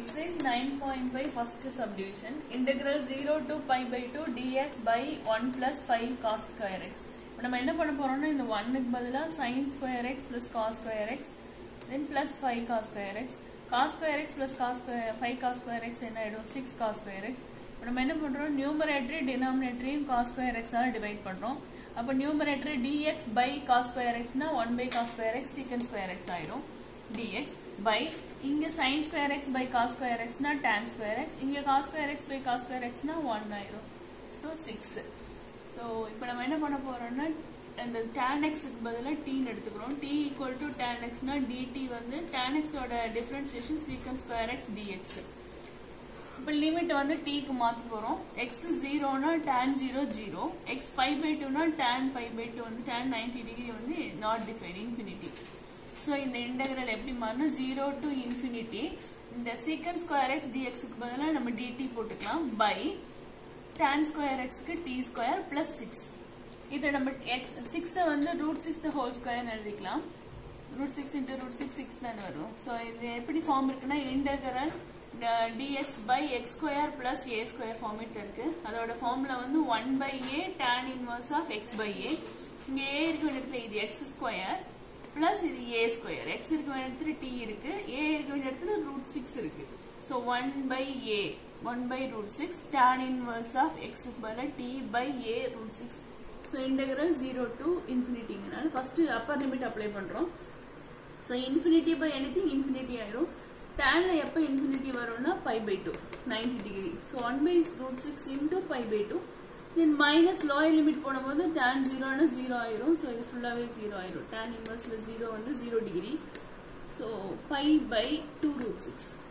Exercise 9.5 first subdivision. Integral 0 to pi by 2 dx by 1 plus 5 cos square x. இப்போ நம்ம என்ன பண்ண போறோம்னா இந்த 1 க்கு பதிலா sin square x plus cos square x then plus 5 cos square x cos square x plus cos square 5 cos square x என்ன ஆயிடும் 6 cos square x இப்போ நம்ம என்ன பண்றோம் நியூமரேட்டரி டினாமினேட்டரியும் cos square x ஆல டிவைட் பண்றோம் அப்ப நியூமரேட்டரி dx by cos square x னா 1 by cos square x secant square x ஆயிடும் dx by இங்க sin square x by cos square x னா tan square x இங்க cos square x by cos square x னா 1 ஆயிரும் so 6 so இப்போ நம்ம என்ன பண்ண போறோம்னா அந்த tan x க்கு பதிலா t ன்னு எடுத்துக்கிறோம் t equal to tan x னா dt வந்து tan x ஓட differentiation secant square x dx இப்போ லிமிட் வந்து t க்கு மாத்த போறோம் x 0 னா tan 0 0 x pi by 2 னா tan pi by 2 வந்து tan 90 டிகிரி வந்து not defined infinity ஸோ இந்த இன்டெகிரல் எப்படி மாறினா ஜீரோ டு இன்ஃபினிட்டி இந்த சீக்கன் ஸ்கொயர் எக்ஸ் டிஎக்ஸுக்கு பதிலாக நம்ம டிடி போட்டுக்கலாம் பை tan ஸ்கொயர் எக்ஸ்க்கு டி ஸ்கொயர் பிளஸ் சிக்ஸ் இதை நம்ம எக்ஸ் சிக்ஸை வந்து ரூட் சிக்ஸ் ஹோல் ஸ்கொயர்னு எழுதிக்கலாம் root six into root six six தானே வரும் ஸோ இது எப்படி ஃபார்ம் இருக்குன்னா integral d x by x square plus a square format இருக்கு அதோட ஃபார்முலா வந்து one by a tan inverse of x by a இங்கே ஏ இருக்க வேண்டிய இடத்துல இது எக்ஸ் ஸ்கொயர் பிளஸ் இது ஏ ஸ்கொயர் எக்ஸ் இருக்க வேண்டிய இடத்துல டி இருக்கு ஏ இருக்க வேண்டிய இடத்துல ரூட் சிக்ஸ் இருக்கு so one by a one by root six tan inverse of x பதிலாக t by a root six so integral zero to இன்ஃபினிட்டிங்கனால ஃபர்ஸ்ட் அப்பர் லிமிட் அப்ளை பண்றோம் so infinity by anything infinity ஆயிரும் டேன்ல எப்போ infinity வரும்னா pi by two ninety degree so one by root six into pi by two then minus lower limit போடும்போது tan ஜீரோனா zero ஆயிரும் so இது ஃபுல்லாகவே ஜீரோ ஆயிரும் tan இன்வர்ஸில் ஜீரோ வந்து zero degree so pi by two root six